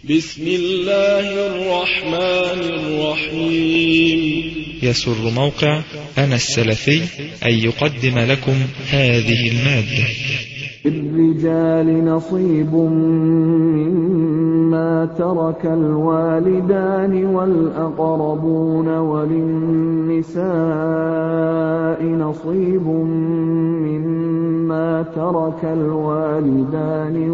بسم الله الرحمن الرحيم يسر موقع أنا السلفي أن يقدم لكم هذه المادة للرجال نصيب مما ترك الوالدان والأقربون وللنساء نصيب مما ترك الوالدان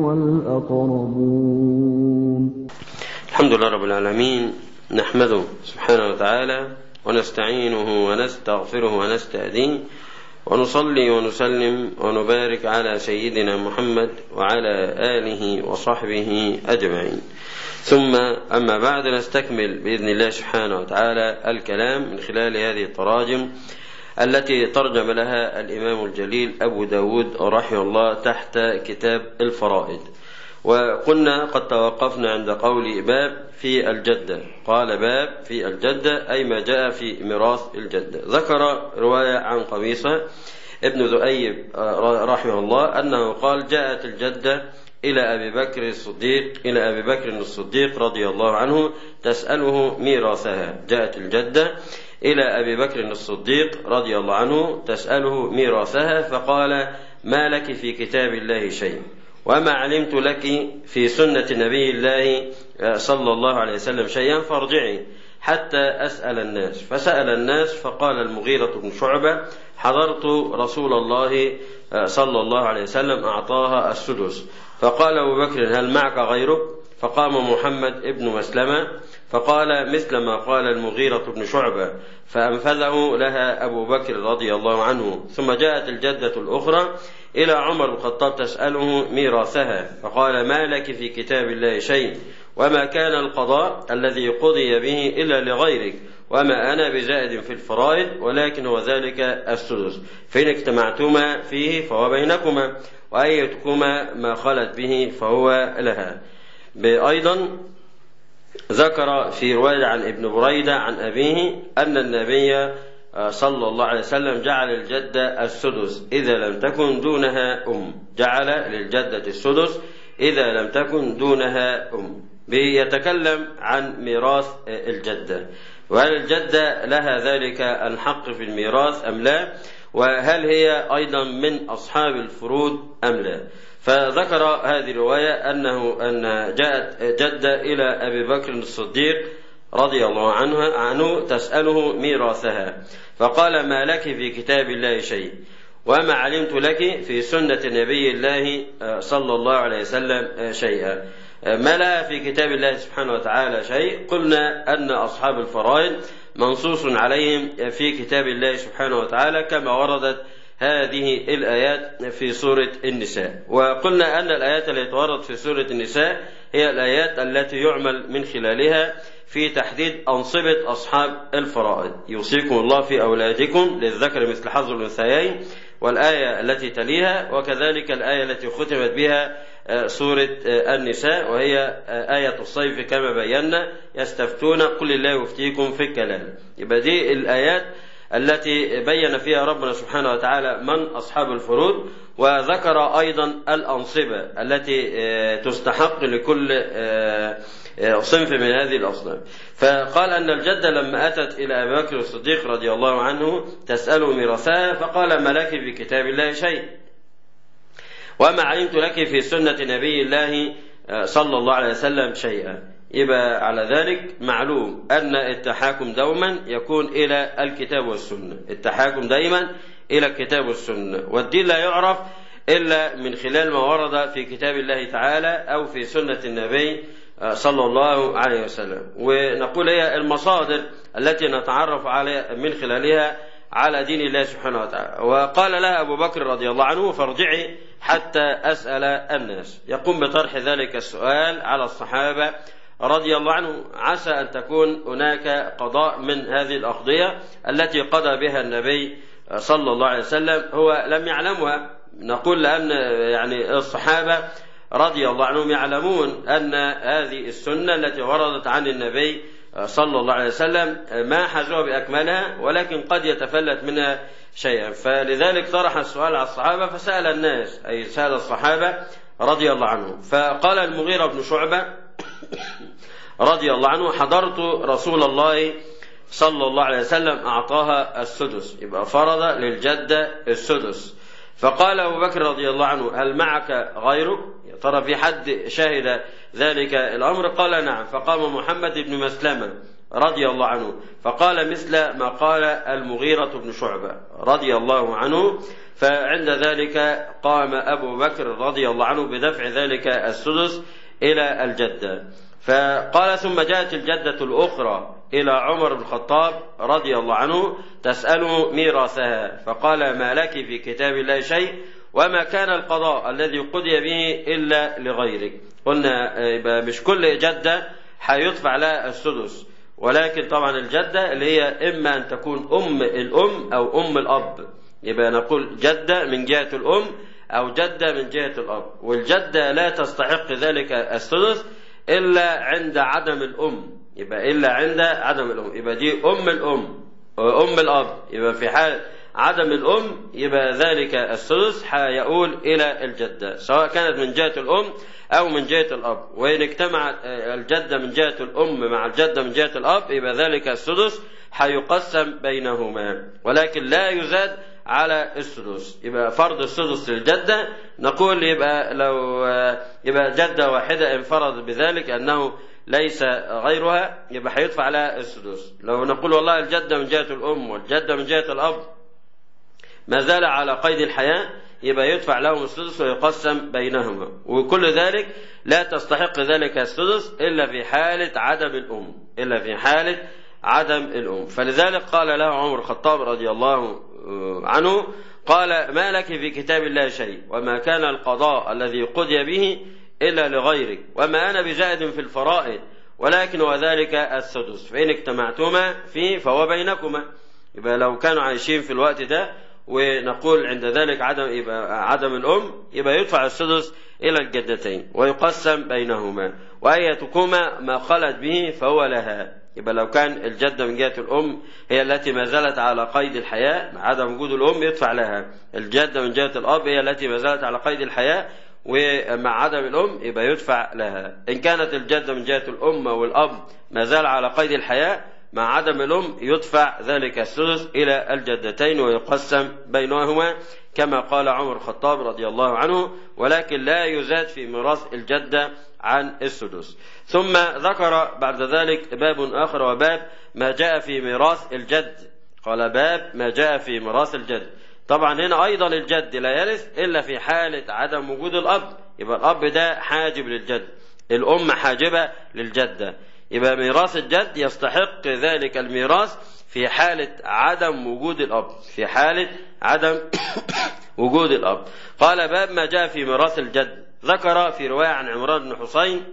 والأقربون الحمد لله رب العالمين نحمده سبحانه وتعالى ونستعينه ونستغفره ونستهديه ونصلي ونسلم ونبارك على سيدنا محمد وعلى آله وصحبه أجمعين ثم أما بعد نستكمل بإذن الله سبحانه وتعالى الكلام من خلال هذه التراجم التي ترجم لها الإمام الجليل أبو داود رحمه الله تحت كتاب الفرائض وقلنا قد توقفنا عند قول باب في الجدة قال باب في الجدة أي ما جاء في ميراث الجدة ذكر رواية عن قبيصة ابن ذؤيب رحمه الله أنه قال جاءت الجدة إلى أبي بكر الصديق إلى أبي بكر الصديق رضي الله عنه تسأله ميراثها جاءت الجدة إلى أبي بكر الصديق رضي الله عنه تسأله ميراثها فقال ما لك في كتاب الله شيء وما علمت لك في سنة نبي الله صلى الله عليه وسلم شيئا فارجعي حتى أسأل الناس فسأل الناس فقال المغيرة بن شعبة حضرت رسول الله صلى الله عليه وسلم أعطاها السدس فقال أبو بكر هل معك غيرك فقام محمد ابن مسلمة فقال مثل ما قال المغيرة بن شعبة فأنفذه لها أبو بكر رضي الله عنه ثم جاءت الجدة الأخرى إلى عمر بن الخطاب تسأله ميراثها فقال ما لك في كتاب الله شيء وما كان القضاء الذي قضي به إلا لغيرك وما أنا بزائد في الفرائض ولكن هو ذلك السدس فإن اجتمعتما فيه فهو بينكما وأيتكما ما خلت به فهو لها أيضا ذكر في رواية عن ابن بريدة عن أبيه أن النبي صلى الله عليه وسلم جعل الجدة السدس إذا لم تكن دونها أم جعل للجدة السدس إذا لم تكن دونها أم بيتكلم عن ميراث الجدة وهل الجدة لها ذلك الحق في الميراث أم لا وهل هي أيضا من أصحاب الفروض أم لا فذكر هذه الرواية أنه أن جاءت جدة إلى أبي بكر الصديق رضي الله عنه عنه تسأله ميراثها فقال ما لك في كتاب الله شيء وما علمت لك في سنة نبي الله صلى الله عليه وسلم شيئا ما لها في كتاب الله سبحانه وتعالى شيء قلنا أن أصحاب الفرائض منصوص عليهم في كتاب الله سبحانه وتعالى كما وردت هذه الآيات في سورة النساء وقلنا أن الآيات التي وردت في سورة النساء هي الآيات التي يعمل من خلالها في تحديد أنصبة أصحاب الفرائض يوصيكم الله في أولادكم للذكر مثل حظ الأنثيين والآية التي تليها وكذلك الآية التي ختمت بها سورة النساء وهي آية الصيف كما بينا يستفتون قل الله يفتيكم في الكلام يبقى دي الآيات التي بين فيها ربنا سبحانه وتعالى من أصحاب الفروض وذكر أيضا الأنصبة التي تستحق لكل صنف من هذه الأصناف فقال أن الجدة لما أتت إلى أبي بكر الصديق رضي الله عنه تسأله ميراثها فقال ما لك في كتاب الله شيء وما علمت لك في سنة نبي الله صلى الله عليه وسلم شيئا يبقى على ذلك معلوم أن التحاكم دوما يكون إلى الكتاب والسنة التحاكم دائما إلى الكتاب والسنة والدين لا يعرف إلا من خلال ما ورد في كتاب الله تعالى أو في سنة النبي صلى الله عليه وسلم ونقول هي المصادر التي نتعرف على من خلالها على دين الله سبحانه وتعالى وقال لها أبو بكر رضي الله عنه فارجعي حتى أسأل الناس يقوم بطرح ذلك السؤال على الصحابة رضي الله عنه عسى أن تكون هناك قضاء من هذه الأقضية التي قضى بها النبي صلى الله عليه وسلم هو لم يعلمها نقول لأن يعني الصحابة رضي الله عنهم يعلمون أن هذه السنة التي وردت عن النبي صلى الله عليه وسلم ما حزوها بأكملها ولكن قد يتفلت منها شيئا فلذلك طرح السؤال على الصحابة فسأل الناس أي سأل الصحابة رضي الله عنهم فقال المغيرة بن شعبة رضي الله عنه حضرت رسول الله صلى الله عليه وسلم أعطاها السدس يبقى فرض للجدة السدس فقال أبو بكر رضي الله عنه هل معك غيرك يا ترى في حد شهد ذلك الأمر قال نعم فقام محمد بن مسلمة رضي الله عنه فقال مثل ما قال المغيرة بن شعبة رضي الله عنه فعند ذلك قام أبو بكر رضي الله عنه بدفع ذلك السدس إلى الجدة فقال ثم جاءت الجدة الأخرى إلى عمر بن الخطاب رضي الله عنه تسأله ميراثها فقال ما لك في كتاب الله شيء وما كان القضاء الذي قضي به إلا لغيرك قلنا يبقى مش كل جدة هيدفع لها السدس ولكن طبعا الجدة اللي هي إما أن تكون أم الأم أو أم الأب يبقى نقول جدة من جهة الأم أو جدة من جهة الأب والجدة لا تستحق ذلك السدس إلا عند عدم الأم يبقى إلا عند عدم الأم يبقى دي أم الأم أم الأب يبقى في حال عدم الأم يبقى ذلك السدس هيؤول إلى الجدة سواء كانت من جهة الأم أو من جهة الأب وإن اجتمعت الجدة من جهة الأم مع الجدة من جهة الأب يبقى ذلك السدس هيقسم بينهما ولكن لا يزاد على السدس يبقى فرض السدس للجدة نقول يبقى لو يبقى جدة واحدة انفرد بذلك أنه ليس غيرها يبقى هيدفع لها السدس لو نقول والله الجدة من جهة الأم والجدة من جهة الأب ما زال على قيد الحياة يبقى يدفع لهم السدس ويقسم بينهما وكل ذلك لا تستحق ذلك السدس إلا في حالة عدم الأم إلا في حالة عدم الأم فلذلك قال له عمر الخطاب رضي الله عنه قال ما لك في كتاب الله شيء وما كان القضاء الذي قضي به إلا لغيرك وما أنا بزائد في الفرائض ولكن وذلك السدس فإن اجتمعتما فيه فهو بينكما يبقى لو كانوا عايشين في الوقت ده ونقول عند ذلك عدم يبقى عدم الأم يبقى يدفع السدس إلى الجدتين ويقسم بينهما وأيتكما ما خلت به فهو لها يبقى لو كان الجدة من جهة الأم هي التي ما زالت على قيد الحياة مع عدم وجود الأم يدفع لها الجدة من جهة الأب هي التي ما زالت على قيد الحياة ومع عدم الأم يبقى يدفع لها إن كانت الجدة من جهة الأم والأب ما زال على قيد الحياة مع عدم الأم يدفع ذلك السدس إلى الجدتين ويقسم بينهما كما قال عمر الخطاب رضي الله عنه ولكن لا يزاد في ميراث الجدة عن السدس ثم ذكر بعد ذلك باب آخر وباب ما جاء في ميراث الجد قال باب ما جاء في ميراث الجد طبعا هنا أيضا الجد لا يرث إلا في حالة عدم وجود الأب يبقى الأب ده حاجب للجد الأم حاجبة للجدة يبقى ميراث الجد يستحق ذلك الميراث في حالة عدم وجود الأب في حالة عدم وجود الأب قال باب ما جاء في ميراث الجد ذكر في رواية عن عمران بن حسين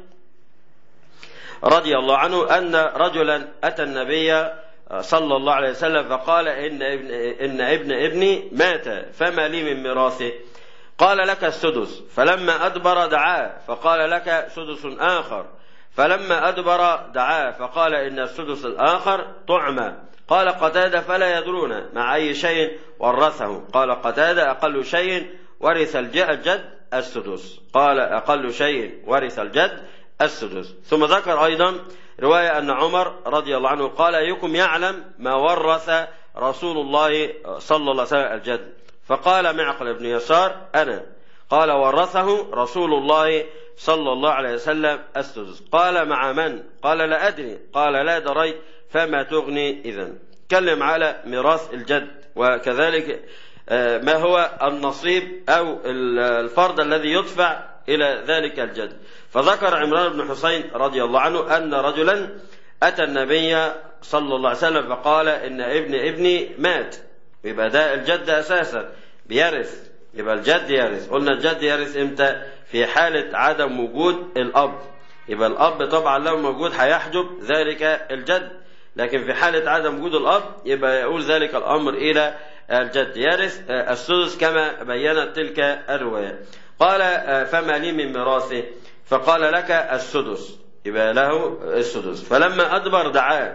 رضي الله عنه أن رجلا أتى النبي صلى الله عليه وسلم فقال إن ابن, إن ابن ابني مات فما لي من ميراثه قال لك السدس فلما أدبر دعاه فقال لك سدس آخر فلما أدبر دعاه فقال إن السدس الآخر طعمة قال قتادة فلا يدرون مع أي شيء ورثه قال قتادة أقل شيء ورث الجد السدس قال أقل شيء ورث الجد السدس ثم ذكر أيضا رواية أن عمر رضي الله عنه قال أيكم يعلم ما ورث رسول الله صلى الله عليه وسلم الجد فقال معقل بن يسار أنا قال ورثه رسول الله صلى الله عليه وسلم السدس قال مع من قال لا أدري قال لا دريت فما تغني إذا تكلم على ميراث الجد وكذلك ما هو النصيب أو الفرض الذي يدفع إلى ذلك الجد فذكر عمران بن حسين رضي الله عنه أن رجلا أتى النبي صلى الله عليه وسلم فقال إن ابن ابني مات يبقى ده الجد أساسا بيرث يبقى الجد يرث قلنا الجد يرث إمتى في حالة عدم وجود الأب يبقى الأب طبعا لو موجود هيحجب ذلك الجد لكن في حالة عدم وجود الأب يبقى يقول ذلك الأمر إلى الجد يرث السدس كما بينت تلك الرواية قال فما لي من ميراثه فقال لك السدس يبقى له السدس فلما أدبر دعاه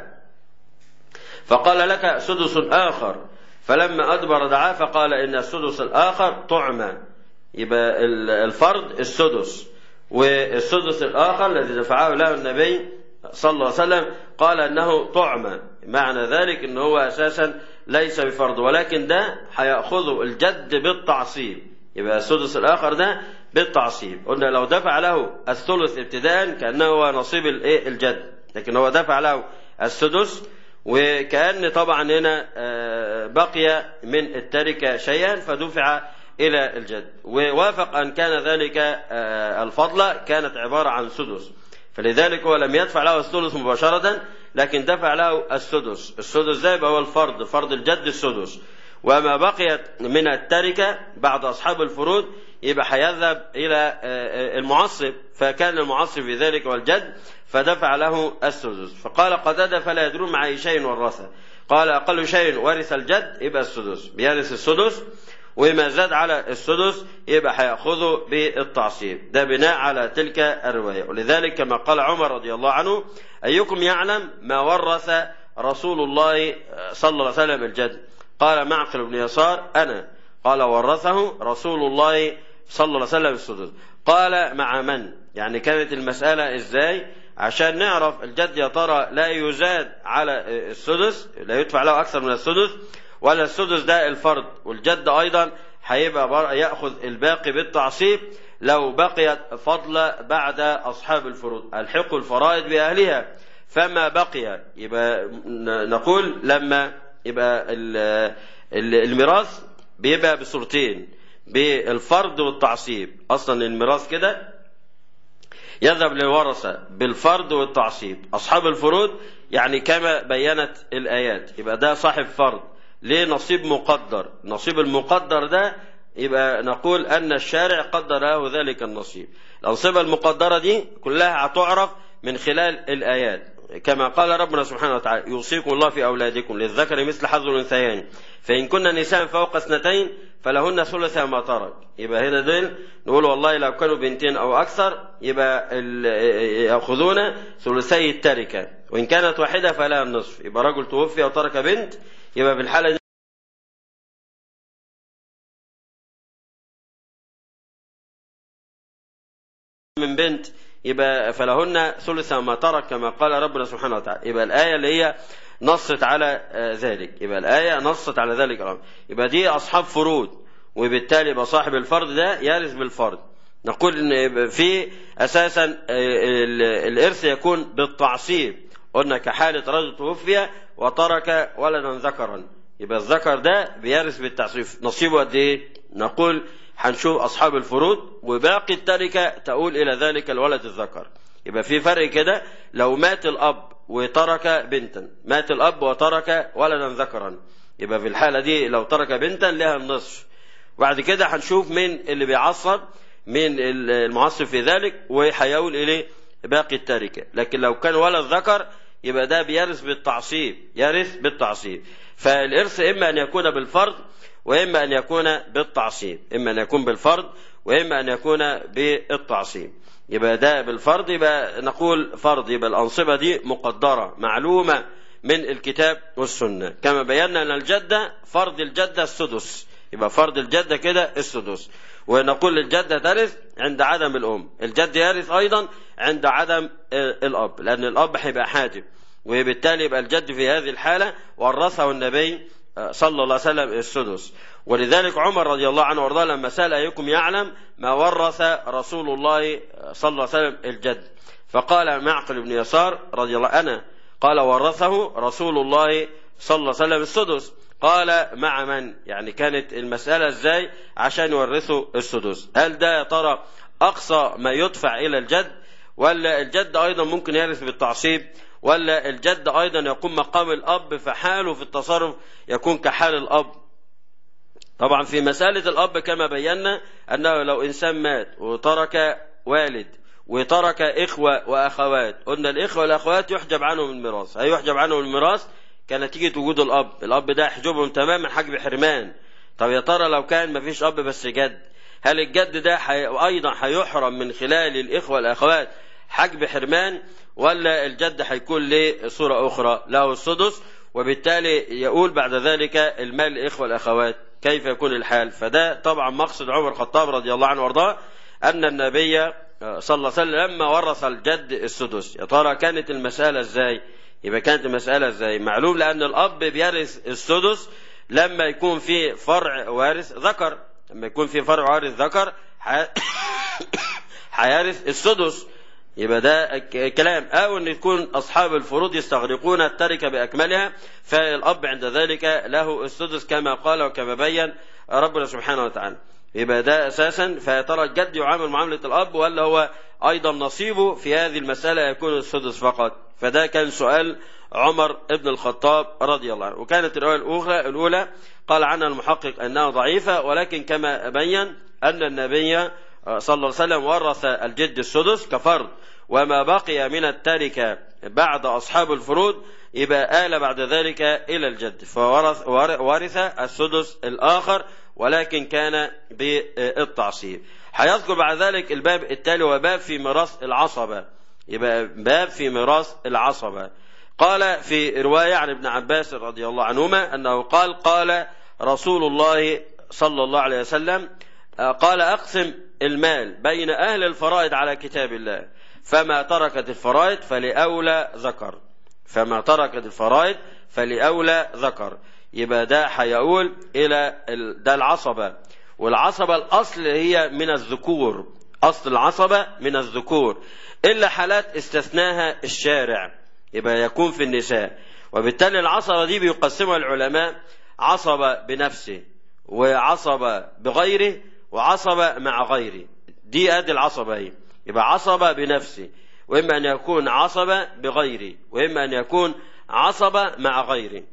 فقال لك سدس آخر فلما أدبر دعاه فقال إن السدس الآخر طعمة يبقى الفرد السدس والسدس الآخر الذي دفعه له النبي صلى الله عليه وسلم قال أنه طعمة معنى ذلك أنه هو أساسا ليس بفرض ولكن ده هيأخذه الجد بالتعصيب يبقى السدس الآخر ده بالتعصيب قلنا لو دفع له الثلث ابتداء كأنه هو نصيب الإيه الجد لكن هو دفع له السدس وكأن طبعا هنا بقي من التركة شيئا فدفع إلى الجد ووافق أن كان ذلك الفضل كانت عبارة عن سدس فلذلك هو لم يدفع له الثلث مباشرة لكن دفع له السدس السدس ده يبقى هو الفرض فرض الجد السدس وما بقيت من التركة بعد أصحاب الفروض يبقى هيذهب إلى المعصب فكان المعصب في ذلك والجد فدفع له السدس فقال قتادة فلا يدرون مع أي شيء ورثه قال أقل شيء ورث الجد يبقى السدس بيرث السدس وما زاد على السدس يبقى هياخذه بالتعصيب ده بناء على تلك الروايه ولذلك كما قال عمر رضي الله عنه ايكم يعلم ما ورث رسول الله صلى الله عليه وسلم الجد قال معقل بن يسار انا قال ورثه رسول الله صلى الله عليه وسلم السدس قال مع من يعني كانت المساله ازاي عشان نعرف الجد يا ترى لا يزاد على السدس لا يدفع له اكثر من السدس ولا السدس ده الفرد والجد ايضا هيبقى ياخذ الباقي بالتعصيب لو بقيت فضل بعد اصحاب الفروض الحقوا الفرائض باهلها فما بقي يبقى نقول لما يبقى الميراث بيبقى بصورتين بالفرض والتعصيب اصلا الميراث كده يذهب للورثه بالفرض والتعصيب اصحاب الفروض يعني كما بينت الايات يبقى ده صاحب فرض ليه نصيب مقدر نصيب المقدر ده يبقى نقول أن الشارع قدر له ذلك النصيب الأنصبة المقدرة دي كلها هتعرف من خلال الآيات كما قال ربنا سبحانه وتعالى يوصيكم الله في أولادكم للذكر مثل حظ الأنثيين فإن كنا نساء فوق اثنتين فلهن ثلث ما ترك يبقى هنا دول نقول والله لو كانوا بنتين أو أكثر يبقى يأخذون ثلثي التركة وإن كانت واحدة فلها النصف يبقى رجل توفي وترك بنت يبقى في الحالة دي من بنت يبقى فلهن ثلث ما ترك كما قال ربنا سبحانه وتعالى يبقى الآية اللي هي نصت على ذلك يبقى الآية نصت على ذلك الأمر يبقى دي أصحاب فروض وبالتالي يبقى صاحب الفرض ده يرث بالفرض نقول ان في اساسا الارث يكون بالتعصيب قلنا كحالة رجل توفي وترك ولدا ذكرا يبقى الذكر ده بيرث بالتعصيب نصيبه قد ايه؟ نقول هنشوف اصحاب الفروض وباقي التركه تؤول الى ذلك الولد الذكر يبقى في فرق كده لو مات الاب وترك بنتا مات الاب وترك ولدا ذكرا يبقى في الحاله دي لو ترك بنتا لها النصف بعد كده هنشوف مين اللي بيعصب مين المعصب في ذلك وهيؤول اليه باقي التركه لكن لو كان ولد ذكر يبقى ده بيرث بالتعصيب يرث بالتعصيب فالإرث إما أن يكون بالفرض وإما أن يكون بالتعصيب إما أن يكون بالفرض وإما أن يكون بالتعصيب يبقى ده بالفرض يبقى نقول فرض يبقى الأنصبة دي مقدرة معلومة من الكتاب والسنة كما بينا أن الجدة فرض الجدة السدس يبقى فرض الجدة كده السدس ونقول الجدة ترث عند عدم الأم الجد يرث أيضا عند عدم الأب لأن الأب هيبقى حاجب وبالتالي يبقى الجد في هذه الحالة ورثه النبي صلى الله عليه وسلم السدس ولذلك عمر رضي الله عنه وارضاه لما سأل أيكم يعلم ما ورث رسول الله صلى الله عليه وسلم الجد فقال معقل بن يسار رضي الله أنا قال ورثه رسول الله صلى الله عليه وسلم السدس قال مع من يعني كانت المسألة ازاي عشان يورثوا السدس هل ده يا ترى أقصى ما يدفع إلى الجد ولا الجد أيضا ممكن يرث بالتعصيب ولا الجد أيضا يقوم مقام الأب فحاله في التصرف يكون كحال الأب طبعا في مسألة الأب كما بينا أنه لو إنسان مات وترك والد وترك إخوة وأخوات قلنا الإخوة والأخوات يحجب عنهم الميراث هيحجب عنهم الميراث كنتيجة وجود الأب الأب ده يحجبهم تماما حجب حرمان طب يا ترى لو كان مفيش أب بس جد هل الجد ده حي... أيضا هيحرم من خلال الإخوة والأخوات حجب حرمان ولا الجد هيكون له صورة أخرى له السدس وبالتالي يقول بعد ذلك المال الإخوة والأخوات كيف يكون الحال فده طبعا مقصد عمر الخطاب رضي الله عنه وارضاه أن النبي صلى الله عليه وسلم لما ورث الجد السدس يا ترى كانت المسألة ازاي يبقى كانت المسألة ازاي معلوم لأن الأب بيرث السدس لما يكون في فرع وارث ذكر لما يكون في فرع وارث ذكر هيرث السدس يبقى ده كلام او ان يكون اصحاب الفروض يستغرقون التركه باكملها فالاب عند ذلك له السدس كما قال وكما بين ربنا سبحانه وتعالى يبقى ده اساسا فيا ترى الجد يعامل معامله الاب ولا هو ايضا نصيبه في هذه المساله يكون السدس فقط فده كان سؤال عمر بن الخطاب رضي الله عنه وكانت الروايه الاخرى الاولى قال عنها المحقق انها ضعيفه ولكن كما بين ان النبي صلى الله عليه وسلم ورث الجد السدس كفرض وما بقي من التركة بعد أصحاب الفروض يبقى آل بعد ذلك إلى الجد فورث ورث السدس الآخر ولكن كان بالتعصيب هيذكر بعد ذلك الباب التالي وباب في ميراث العصبة يبقى باب في ميراث العصبة قال في رواية عن ابن عباس رضي الله عنهما أنه قال قال رسول الله صلى الله عليه وسلم قال أقسم المال بين أهل الفرائض على كتاب الله فما تركت الفرائض فلأولى ذكر فما تركت الفرائض فلأولى ذكر يبقى ده هيقول إلى ده العصبة والعصبة الأصل هي من الذكور أصل العصبة من الذكور إلا حالات استثناها الشارع يبقى يكون في النساء وبالتالي العصبة دي بيقسمها العلماء عصبة بنفسه وعصبة بغيره وعصبة مع غيره دي ادي العصبة هي يبقى عصبة بنفسه وإما أن يكون عصبة بغيره وإما أن يكون عصبة مع غيره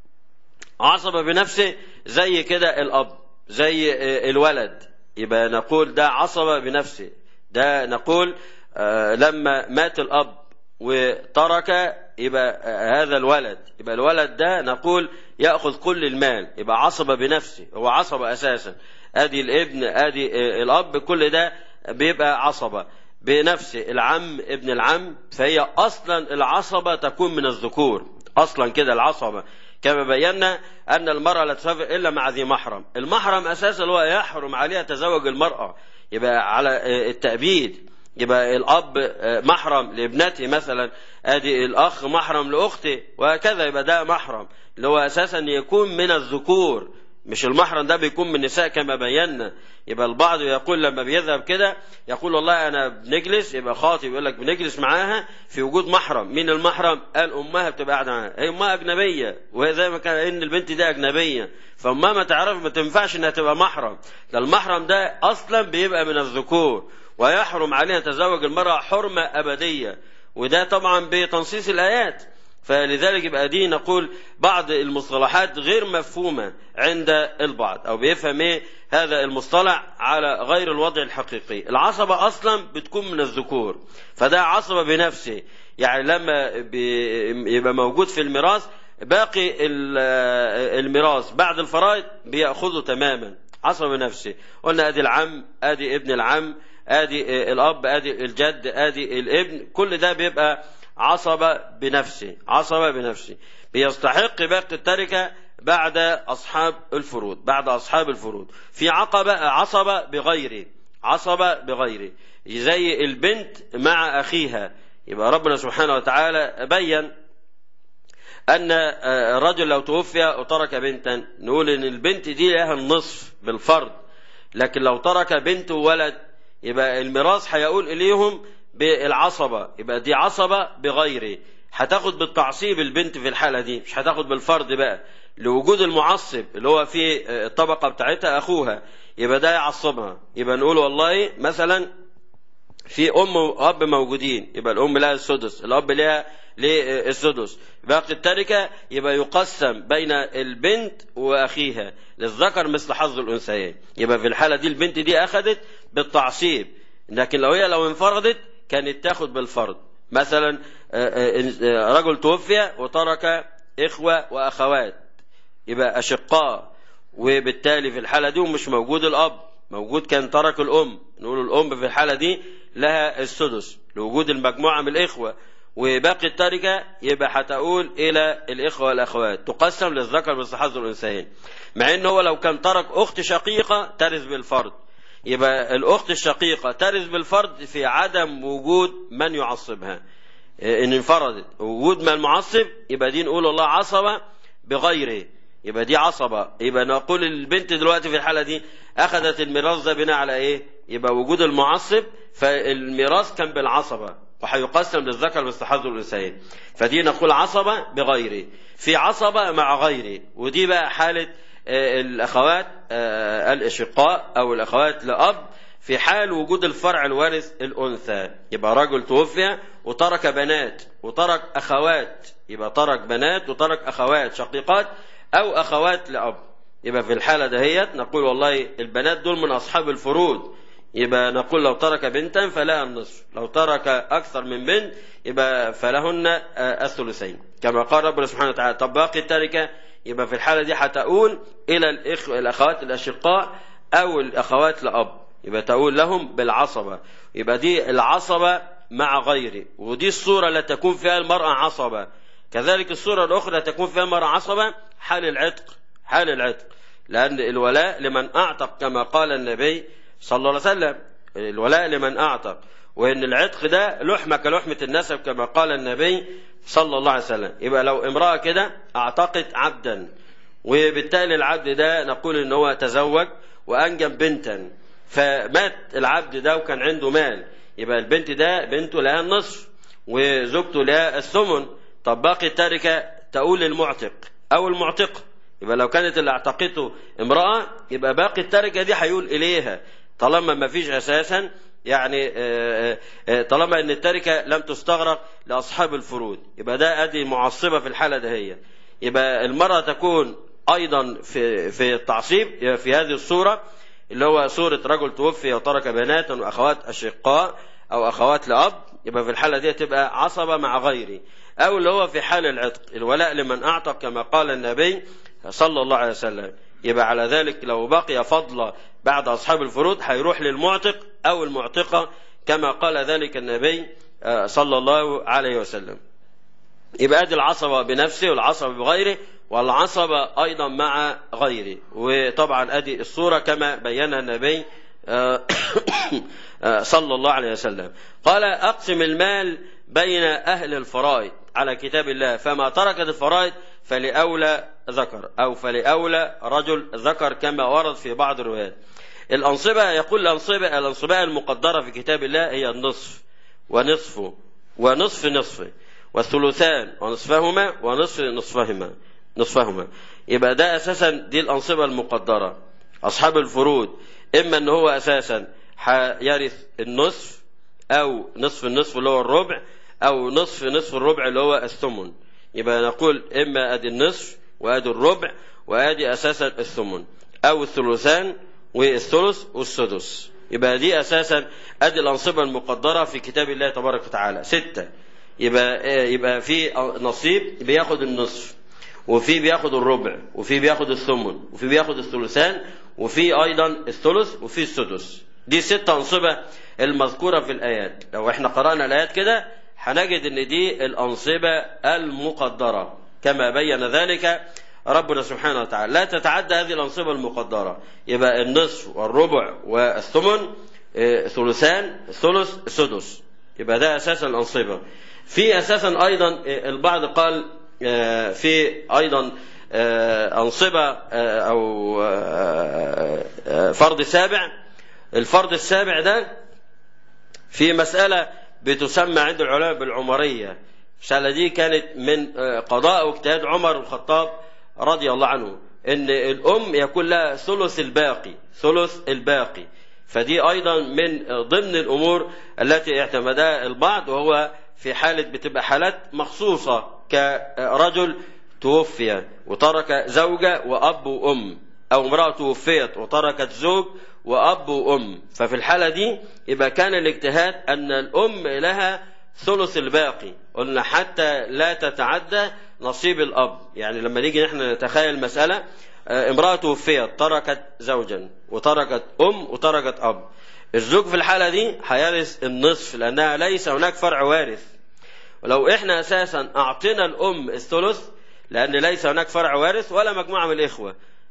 عصبة بنفسه زي كده الأب زي الولد يبقى نقول ده عصبة بنفسه ده نقول لما مات الأب وترك يبقى هذا الولد يبقى الولد ده نقول يأخذ كل المال يبقى عصبة بنفسه هو عصبة أساسا ادي الابن ادي الاب كل ده بيبقى عصبة بنفسه العم ابن العم فهي اصلا العصبة تكون من الذكور اصلا كده العصبة كما بينا ان المرأة لا تسافر الا مع ذي محرم المحرم اساسا هو يحرم عليها تزوج المرأة يبقى على التأبيد يبقى الاب محرم لابنته مثلا ادي الاخ محرم لاخته وهكذا يبقى ده محرم اللي هو اساسا يكون من الذكور مش المحرم ده بيكون من النساء كما بينا يبقى البعض يقول لما بيذهب كده يقول والله انا بنجلس يبقى خاطب يقول لك بنجلس معاها في وجود محرم مين المحرم قال امها بتبقى قاعده معاها هي امها اجنبيه وهي زي ما كان ان البنت دي اجنبيه فامها ما تعرف ما تنفعش انها تبقى محرم ده المحرم ده اصلا بيبقى من الذكور ويحرم عليها تزوج المراه حرمه ابديه وده طبعا بتنصيص الايات فلذلك يبقى دي نقول بعض المصطلحات غير مفهومة عند البعض أو بيفهم إيه هذا المصطلح على غير الوضع الحقيقي العصبة أصلا بتكون من الذكور فده عصبة بنفسه يعني لما يبقى موجود في الميراث باقي الميراث بعد الفرائض بيأخذه تماما عصبة بنفسه قلنا أدي العم أدي ابن العم أدي الأب أدي الجد أدي الابن كل ده بيبقى عصبة بنفسه عصبة بنفسه بيستحق باقي التركة بعد أصحاب الفروض بعد أصحاب الفروض في عقبة عصبة بغيره عصبة بغيره زي البنت مع أخيها يبقى ربنا سبحانه وتعالى بين أن الرجل لو توفي وترك بنتا نقول إن البنت دي لها النصف بالفرض لكن لو ترك بنت وولد يبقى الميراث هيقول إليهم بالعصبة يبقى دي عصبة بغيره هتاخد بالتعصيب البنت في الحالة دي مش هتاخد بالفرض بقى لوجود المعصب اللي هو في الطبقة بتاعتها أخوها يبقى ده يعصبها يبقى نقول والله مثلا في أم وأب موجودين يبقى الأم لها السدس الأب لها للسدس باقي التركة يبقى يقسم بين البنت وأخيها للذكر مثل حظ الأنثيين يبقى في الحالة دي البنت دي أخذت بالتعصيب لكن لو هي لو انفردت كانت تاخد بالفرض مثلا رجل توفي وترك إخوة وأخوات يبقى أشقاء وبالتالي في الحالة دي ومش موجود الأب موجود كان ترك الأم نقول الأم في الحالة دي لها السدس لوجود المجموعة من الإخوة وباقي التركة يبقى هتقول إلى الإخوة والأخوات تقسم للذكر مثل حظ الأنثيين مع إن هو لو كان ترك أخت شقيقة ترث بالفرض يبقى الأخت الشقيقة ترث بالفرض في عدم وجود من يعصبها إن انفردت وجود من معصب يبقى دي نقول الله عصبة بغيره يبقى دي عصبة يبقى نقول البنت دلوقتي في الحالة دي أخذت الميراث ده بناء على إيه يبقى وجود المعصب فالميراث كان بالعصبة وهيقسم للذكر باستحاض الأنثيين فدي نقول عصبة بغيره في عصبة مع غيره ودي بقى حالة الأخوات الأشقاء أو الأخوات لأب في حال وجود الفرع الوارث الأنثى يبقى رجل توفي وترك بنات وترك أخوات يبقى ترك بنات وترك أخوات شقيقات أو أخوات لأب يبقى في الحالة دهيت نقول والله البنات دول من أصحاب الفروض يبقى نقول لو ترك بنتا فلها النصف لو ترك أكثر من بنت يبقى فلهن الثلثين كما قال ربنا سبحانه وتعالى طب باقي التركة يبقى في الحالة دي هتؤول إلى الإخ... الأخوات الأشقاء أو الأخوات لأب يبقى تقول لهم بالعصبة يبقى دي العصبة مع غيره ودي الصورة التي تكون فيها المرأة عصبة كذلك الصورة الأخرى تكون فيها المرأة عصبة حال العتق حال العتق لأن الولاء لمن أعتق كما قال النبي صلى الله عليه وسلم الولاء لمن أعتق وإن العتق ده لحمة كلحمة النسب كما قال النبي صلى الله عليه وسلم يبقى لو امرأة كده أعتقت عبدا وبالتالي العبد ده نقول إن هو تزوج وأنجب بنتا فمات العبد ده وكان عنده مال يبقى البنت ده بنته لها النصف وزوجته لها الثمن طب باقي التركة تقول للمعتق أو المعتق يبقى لو كانت اللي اعتقته امرأة يبقى باقي التركة دي هيقول إليها طالما ما فيش أساسا يعني طالما ان التركة لم تستغرق لأصحاب الفروض يبقى ده أدي معصبة في الحالة دهية يبقى المرأة تكون أيضا في في التعصيب في هذه الصورة اللي هو صورة رجل توفي وترك بنات وأخوات أشقاء أو أخوات لأب يبقى في الحالة دي تبقى عصبة مع غيره أو اللي هو في حال العتق الولاء لمن أعتق كما قال النبي صلى الله عليه وسلم يبقى على ذلك لو بقي فضل بعد أصحاب الفروض هيروح للمعتق أو المعتقة كما قال ذلك النبي صلى الله عليه وسلم يبقى ادي العصبة بنفسه والعصبة بغيره والعصبة أيضا مع غيره وطبعا ادي الصورة كما بينها النبي صلى الله عليه وسلم قال أقسم المال بين أهل الفرائض على كتاب الله فما تركت الفرائض فلأولى ذكر أو فلأولى رجل ذكر كما ورد في بعض الروايات الأنصبة يقول الأنصبة الأنصبة المقدرة في كتاب الله هي النصف ونصف ونصف نصف والثلثان ونصفهما ونصف نصفهما نصفهما يبقى ده أساسا دي الأنصبة المقدرة أصحاب الفروض إما أن هو أساسا يرث النصف أو نصف النصف اللي هو الربع أو نصف نصف الربع اللي هو الثمن يبقى نقول إما أدي النصف وأدي الربع وأدي أساسا الثمن أو الثلثان والثلث والسدس يبقى دي أساسا أدي الأنصبة المقدرة في كتاب الله تبارك وتعالى ستة يبقى يبقى في نصيب بياخد النصف وفي بياخد الربع وفي بياخد الثمن وفي بياخد الثلثان وفي أيضا الثلث وفي السدس دي ستة أنصبة المذكورة في الآيات لو احنا قرأنا الآيات كده هنجد ان دي الأنصبة المقدرة كما بين ذلك ربنا سبحانه وتعالى لا تتعدى هذه الأنصبة المقدرة يبقى النصف والربع والثمن ثلثان الثلث السدس يبقى ده أساس الأنصبة في أساسا أيضا البعض قال في أيضا أنصبة أو فرض سابع الفرض السابع ده في مسألة بتسمى عند العلماء بالعمرية المسألة دي كانت من قضاء واجتهاد عمر الخطاب رضي الله عنه ان الام يكون لها ثلث الباقي ثلث الباقي فدي ايضا من ضمن الامور التي اعتمدها البعض وهو في حالة بتبقى حالات مخصوصة كرجل توفي وترك زوجة وأب وأم أو امرأة توفيت وتركت زوج وأب وأم ففي الحالة دي يبقى كان الاجتهاد أن الأم لها ثلث الباقي قلنا حتى لا تتعدى نصيب الأب يعني لما نيجي نحن نتخيل مسألة امرأة توفيت تركت زوجا وتركت أم وتركت أب الزوج في الحالة دي هيرث النصف لأنها ليس هناك فرع وارث ولو احنا أساسا أعطينا الأم الثلث لأن ليس هناك فرع وارث ولا مجموعة من الإخوة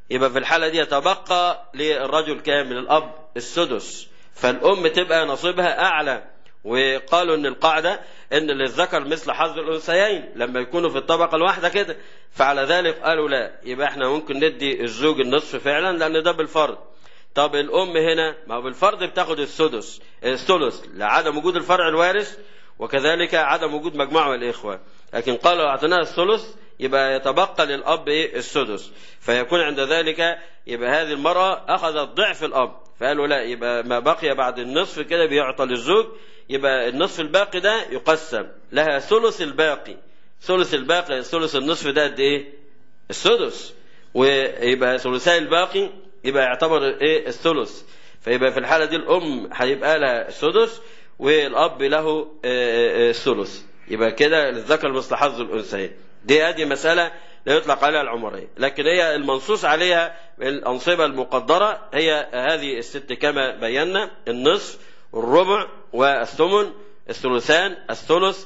يبقى في الحالة دي يتبقى للرجل كام للأب السدس فالأم تبقى نصيبها أعلى وقالوا ان القاعدة ان للذكر مثل حظ الانثيين لما يكونوا في الطبقة الواحدة كده فعلى ذلك قالوا لا يبقى احنا ممكن ندي الزوج النصف فعلا لان ده بالفرض طب الام هنا ما هو بالفرض بتاخد السدس الثلث لعدم وجود الفرع الوارث وكذلك عدم وجود مجموعة من الإخوة لكن قالوا اعطيناها الثلث يبقى يتبقى للأب إيه السدس فيكون عند ذلك يبقى هذه المرأة أخذت ضعف الأب فقالوا لا يبقى ما بقي بعد النصف كده بيعطى للزوج يبقى النصف الباقي ده يقسم لها ثلث الباقي ثلث الباقي ثلث النصف ده قد ايه السدس ويبقى ثلثي الباقي يبقى يعتبر ايه الثلث فيبقى في الحاله دي الام هيبقى لها السدس والاب له الثلث يبقى كده للذكر مثل حظ الانثيين دي هذه مساله لا يطلق عليها العمريه لكن هي المنصوص عليها الانصبه المقدره هي هذه الست كما بينا النصف الربع والثمن الثلثان الثلث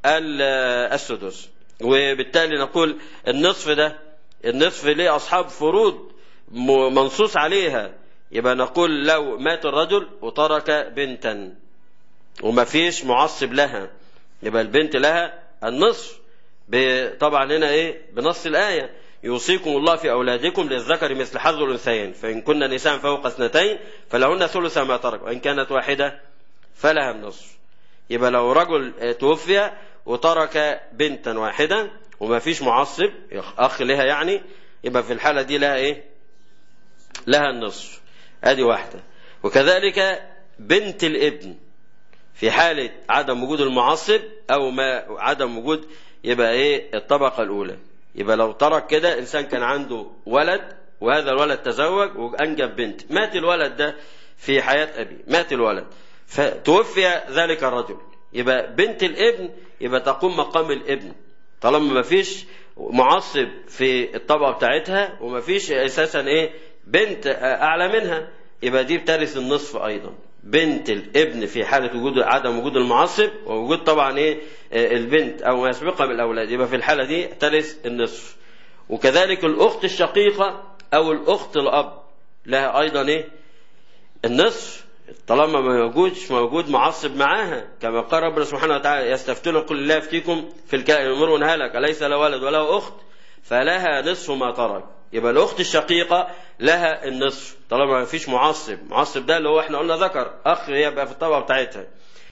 السدس وبالتالي نقول النصف ده النصف ليه أصحاب فروض منصوص عليها يبقى نقول لو مات الرجل وترك بنتا وما فيش معصب لها يبقى البنت لها النصف طبعا هنا ايه بنص الآية يوصيكم الله في أولادكم للذكر مثل حظ الأنثيين فإن كن نساء فوق اثنتين فلهن ثلث ما ترك وإن كانت واحدة فلها النصف يبقى لو رجل توفي وترك بنتا واحدة وما فيش معصب أخ لها يعني يبقى في الحالة دي لها إيه لها النصف ادي واحدة وكذلك بنت الابن في حالة عدم وجود المعصب أو ما عدم وجود يبقى إيه الطبقة الأولى يبقى لو ترك كده إنسان كان عنده ولد وهذا الولد تزوج وأنجب بنت مات الولد ده في حياة أبي مات الولد فتوفي ذلك الرجل يبقى بنت الابن يبقى تقوم مقام الابن طالما ما فيش معصب في الطبقة بتاعتها وما فيش أساسا إيه بنت أعلى منها يبقى دي بترث النصف أيضا بنت الابن في حالة وجود عدم وجود المعصب ووجود طبعا ايه البنت او ما يسبقها من الاولاد يبقى في الحالة دي ترث النصف وكذلك الاخت الشقيقة او الاخت الاب لها ايضا ايه النصف طالما ما موجودش موجود معصب معاها كما قال ربنا سبحانه وتعالى يستفتون قل الله يفتيكم في الكائن يمر هلك ليس له ولد وله اخت فلها نصف ما ترك يبقى الاخت الشقيقه لها النصف طالما ما فيش معصب معصب ده اللي هو احنا قلنا ذكر اخ يبقى في الطبقه بتاعتها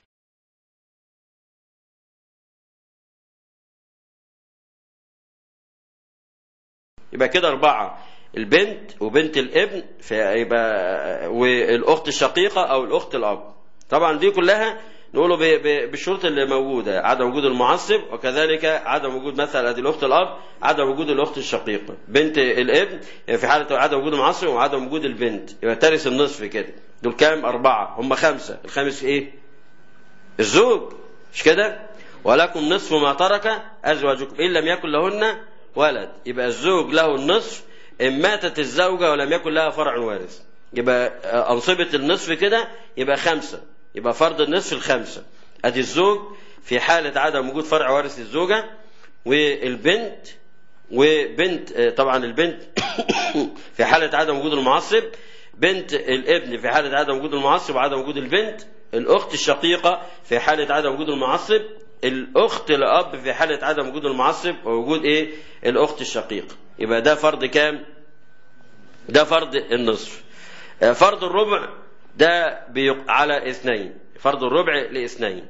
يبقى كده اربعه البنت وبنت الابن يبقى والاخت الشقيقه او الاخت الاب طبعا دي كلها نقوله بالشروط اللي موجوده عدم وجود المعصب وكذلك عدم وجود مثلا ادي الاخت الاب عدم وجود الاخت الشقيقه بنت الابن يعني في حاله عدم وجود المعصب وعدم وجود البنت يبقى ترث النصف كده دول كام اربعه هم خمسه الخامس ايه الزوج مش كده ولكم نصف ما ترك ازواجكم ان لم يكن لهن ولد يبقى الزوج له النصف ان ماتت الزوجه ولم يكن لها فرع وارث يبقى انصبه النصف كده يبقى خمسه يبقى فرض النصف الخمسة ادي الزوج في حالة عدم وجود فرع وارث للزوجة والبنت وبنت طبعا البنت في حالة عدم وجود المعصب بنت الابن في حالة عدم وجود المعصب وعدم وجود البنت الأخت الشقيقة في حالة عدم وجود المعصب الأخت الأب في حالة عدم وجود المعصب ووجود إيه الأخت الشقيقة يبقى ده فرض كام ده فرض النصف فرض الربع ده بيق... على اثنين فرض الربع لاثنين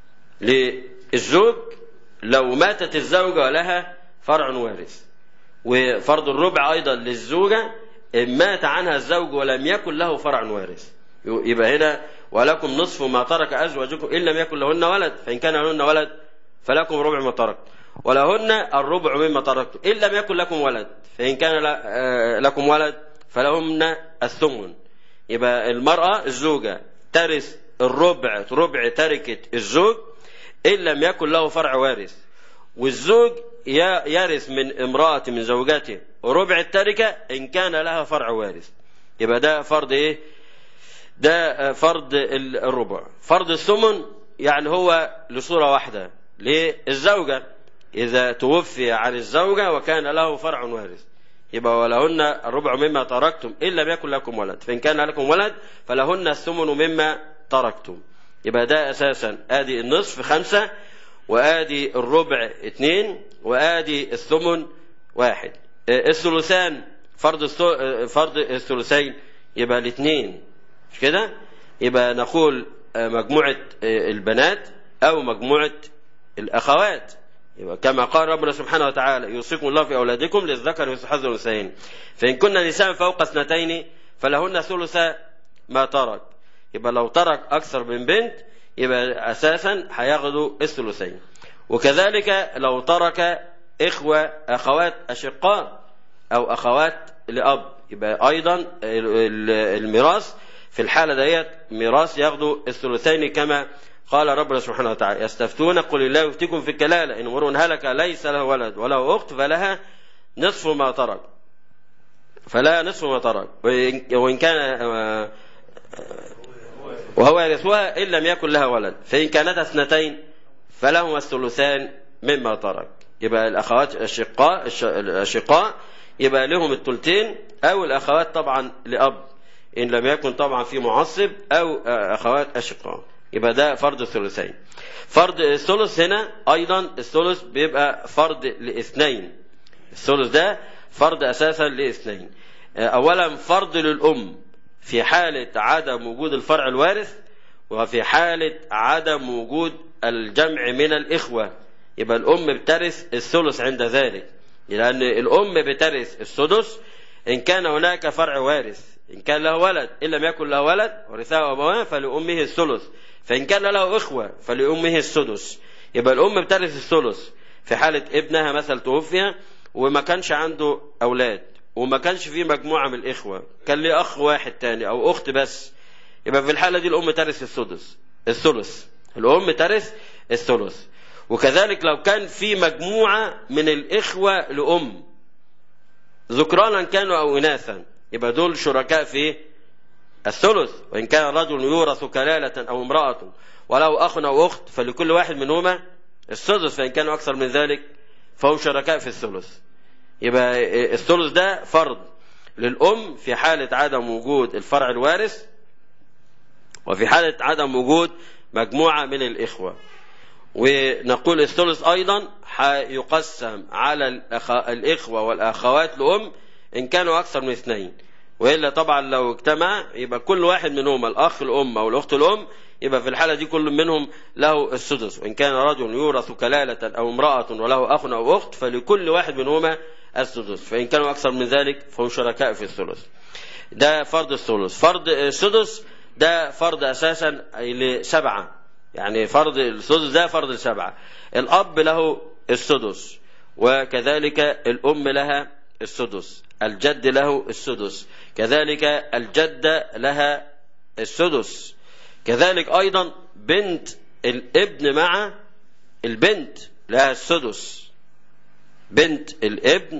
للزوج لو ماتت الزوجة ولها فرع وارث وفرض الربع أيضا للزوجة إن مات عنها الزوج ولم يكن له فرع وارث يبقى هنا ولكم نصف ما ترك أزواجكم إن لم يكن لهن ولد فإن كان لهن ولد فلكم ربع ما ترك ولهن الربع مما تركتم إن لم يكن لكم ولد فإن كان لكم ولد فلهن الثمن يبقى المرأة الزوجة ترث الربع ربع تركة الزوج إن لم يكن له فرع وارث والزوج يرث من امرأة من زوجاته ربع التركة إن كان لها فرع وارث يبقى ده فرض إيه ده فرض الربع فرض الثمن يعني هو لصورة واحدة للزوجة إذا توفي عن الزوجة وكان له فرع وارث يبقى ولهن الربع مما تركتم إن لم يكن لكم ولد فإن كان لكم ولد فلهن الثمن مما تركتم يبقى ده أساسا آدي النصف خمسة وآدي الربع اثنين وآدي الثمن واحد الثلثان فرض فرض الثلثين يبقى الاثنين مش كده يبقى نقول مجموعة البنات أو مجموعة الأخوات يبقى كما قال ربنا سبحانه وتعالى يوصيكم الله في أولادكم للذكر مثل حظ الأنثيين فإن كنا نساء فوق اثنتين فلهن ثلث ما ترك يبقى لو ترك أكثر من بنت يبقى أساسا هياخدوا الثلثين وكذلك لو ترك إخوة أخوات أشقاء أو أخوات لأب يبقى أيضا الميراث في الحالة ديت ميراث ياخدوا الثلثين كما قال ربنا سبحانه وتعالى يستفتون قل الله يفتيكم في الكلالة إن امرؤ هلك ليس له ولد وله أخت فلها نصف ما ترك فلا نصف ما ترك وإن كان وهو يرثها إن لم يكن لها ولد فإن كانت اثنتين فلهما الثلثان مما ترك يبقى الأخوات الشقاء الأشقاء يبقى لهم الثلثين أو الأخوات طبعا لأب إن لم يكن طبعا في معصب أو أخوات أشقاء يبقى ده فرض الثلثين فرض الثلث هنا أيضا الثلث بيبقى فرض لاثنين الثلث ده فرض أساسا لاثنين أولا فرض للأم في حالة عدم وجود الفرع الوارث وفي حالة عدم وجود الجمع من الإخوة يبقى الأم بترث الثلث عند ذلك لأن الأم بترث السدس إن كان هناك فرع وارث إن كان له ولد إن لم يكن له ولد ورثه أبواه فلأمه الثلث فإن كان له إخوة فلأمه السدس يبقى الأم بترث الثلث في حالة ابنها مثل توفي وما كانش عنده أولاد وما كانش فيه مجموعة من الإخوة كان ليه أخ واحد تاني أو أخت بس يبقى في الحالة دي الأم ترث السدس الثلث الأم ترث الثلث وكذلك لو كان في مجموعة من الإخوة لأم ذكرانا كانوا أو إناثا يبقى دول شركاء في الثلث وإن كان رجل يورث كلالة أو امرأة ولو أخ أو أخت فلكل واحد منهما السدس فإن كانوا أكثر من ذلك فهم شركاء في الثلث يبقى الثلث ده فرض للأم في حالة عدم وجود الفرع الوارث وفي حالة عدم وجود مجموعة من الإخوة ونقول الثلث أيضا يقسم على الإخوة والأخوات لأم إن كانوا أكثر من اثنين وإلا طبعا لو اجتمع يبقى كل واحد منهما الأخ الأم أو الأخت الأم يبقى في الحالة دي كل منهم له السدس وإن كان رجل يورث كلالة أو امرأة وله أخ أو أخت فلكل واحد منهما السدس فإن كانوا أكثر من ذلك فهم شركاء في الثلث ده فرض الثلث فرض السدس ده فرض أساسا لسبعة يعني فرض السدس ده فرض السبعة الأب له السدس وكذلك الأم لها السدس الجد له السدس كذلك الجدة لها السدس كذلك أيضا بنت الابن مع البنت لها السدس بنت الابن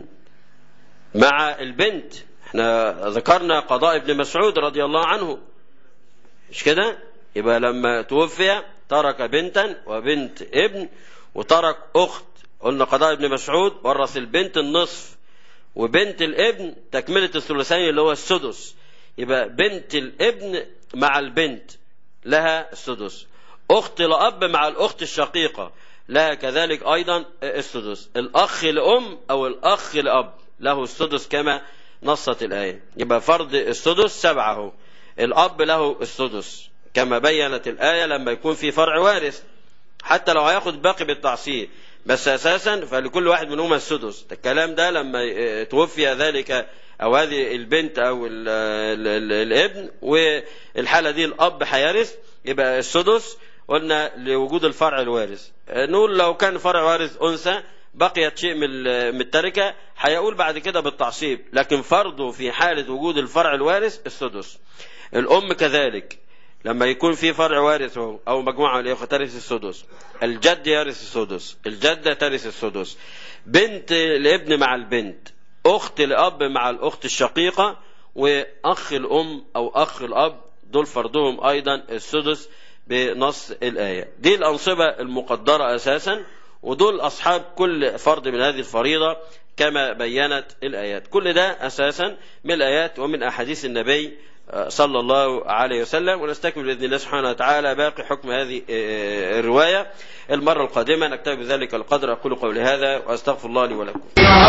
مع البنت احنا ذكرنا قضاء ابن مسعود رضي الله عنه مش كده يبقى لما توفي ترك بنتا وبنت ابن وترك أخت قلنا قضاء ابن مسعود ورث البنت النصف وبنت الابن تكملة الثلثين اللي هو السدس يبقى بنت الابن مع البنت لها السدس أخت لأب مع الأخت الشقيقة لها كذلك أيضا السدس الأخ لأم أو الأخ لأب له السدس كما نصت الآية يبقى فرض السدس سبعة الأب له السدس كما بينت الآية لما يكون في فرع وارث حتى لو هياخد باقي بالتعصيب بس أساسا فلكل واحد منهما السدس الكلام ده لما توفي ذلك أو هذه البنت أو ال ال ال الابن والحالة دي الأب هيرث يبقى السدس قلنا لوجود الفرع الوارث نقول لو كان فرع وارث أنثى بقيت شيء من التركة هيقول بعد كده بالتعصيب لكن فرضه في حالة وجود الفرع الوارث السدس الأم كذلك لما يكون في فرع وارث أو مجموعة من الإخوة ترث السدس الجد يرث السدس الجدة ترث السدس بنت الابن مع البنت أخت الأب مع الأخت الشقيقة وأخ الأم أو أخ الأب دول فرضهم أيضا السدس بنص الآية دي الأنصبة المقدرة أساسا ودول أصحاب كل فرض من هذه الفريضة كما بينت الآيات كل ده أساسا من الآيات ومن أحاديث النبي صلى الله عليه وسلم ونستكمل بإذن الله سبحانه وتعالى باقي حكم هذه الرواية المرة القادمة نكتفي بذلك القدر أقول قولي هذا وأستغفر الله لي ولكم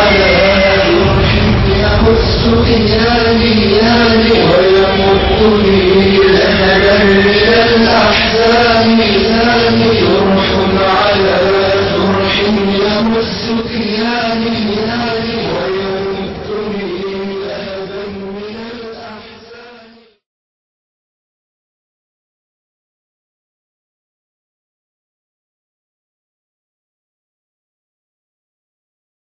يمس إناني ويمدني لهبا من الأحزان جرح على جرح يمس كياني